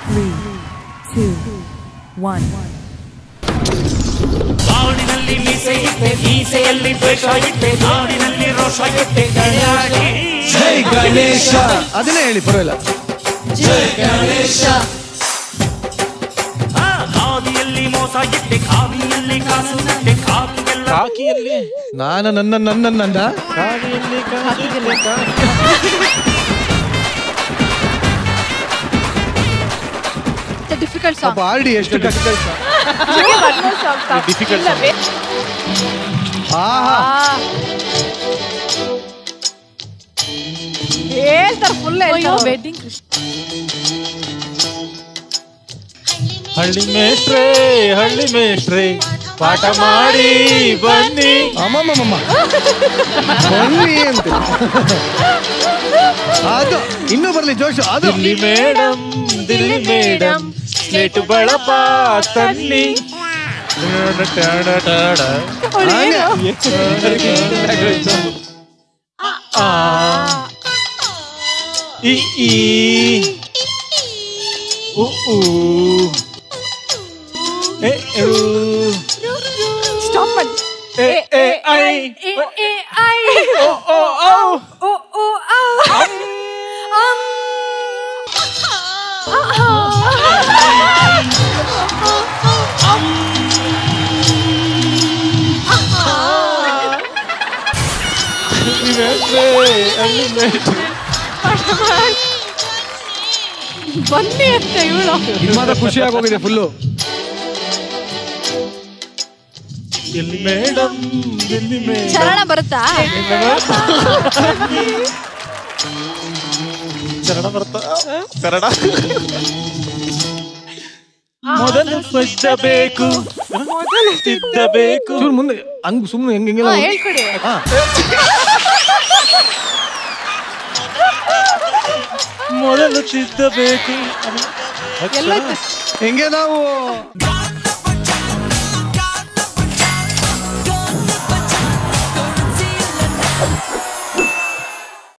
Three, two, one. ಕಾಡಿನಲ್ಲಿ ಮೀಸೆ ಇಟ್ಟೆ ಮೀಸೆಯಲ್ಲಿ ದ್ವೇಷ ಇಟ್ಟೆ ನಾಡಿನಲ್ಲಿ ರೋಷ ಇಟ್ಟೆ ಗಣಾಗಿ ಜೈ ಗಣೇಶ ಅದನ್ನೇ ಹೇಳಿ ಪರವಾಗಿಲ್ಲ ಆ, ಖಾದಿಯಲ್ಲಿ ಮೋಸ ಇಟ್ಟೆ ಖಾದಿಯಲ್ಲಿ ಕಾಸು ಇಟ್ಟೆ ಖಾದಿಗೆಲ್ಲ ಕಾಕಿಯಲ್ಲಿ ನಾನು ನನ್ನ ನನ್ನ ನನ್ನ ಕಾಕಿಯಲ್ಲಿ ಕಾಕಿಯಲ್ಲಿ ಡಿಫಿಕಲ್ಟ್ ಪಾಪ ಸಾಂಗ್ ಆರ್ ಡಿ ಎಷ್ಟು ಕಷ್ಟ Difficult song. ಆಹಾ ಹೇಳ್ತಾರೆ ಫುಲ್ ವೆಡ್ಡಿಂಗ್ ಹಳ್ಳಿ ಮೇಷ್ಟ್ರೇ ಹಳ್ಳಿ ಮೇಷ್ಟ್ರೇ ಪಾಠ ಮಾಡಿ ಬನ್ನಿ ಅಮ್ಮಮ್ಮಮ್ಮ ಬನ್ನಿ ಅಂತ ಅದು ಇನ್ನೂ ಬರ್ಲಿ ಜೋಶು ಅದು Delhi madam Delhi madam slate ಬಳಪ ತನ್ನಿ ಆ ಇ ಈ ಉ ಊ ಎ ಉ ಸ್ಟಾಪ್ ಮಾಡಿ ಎ ಎ ಐ ಎ ಎ ಐ ಓ ಓ ಔ ಓ ಓ ಆ ಅಂ ಬನ್ನಿ ಅಂತ ಇವಳು ಇದು ಮಾತ್ರ ಖುಷಿ ಆಗೋಗಿದೆ full Delhi madam Delhi madam ಚರಣ ಬರುತ್ತಾ ಚರಣ ಬರ್ತಾ ಕನ್ನಡ ಮೊದಲು ಬೇಕು ಮೊದಲು ತಿದ್ದಬೇಕು ಚೂರು ಮುಂದೆ ಹಂಗ್ ಸುಮ್ಮನೆ ಹೆಂಗ್ ಹೆಂಗೆಲ್ಲ ಹಾ, ಹೇಳ್ಕೊಡಿ ಹಾ. ಮೊದಲು ತಿದ್ದಬೇಕು ಎಲ್ಲೋಯ್ತು ಹೆಂಗೆ ನಾವು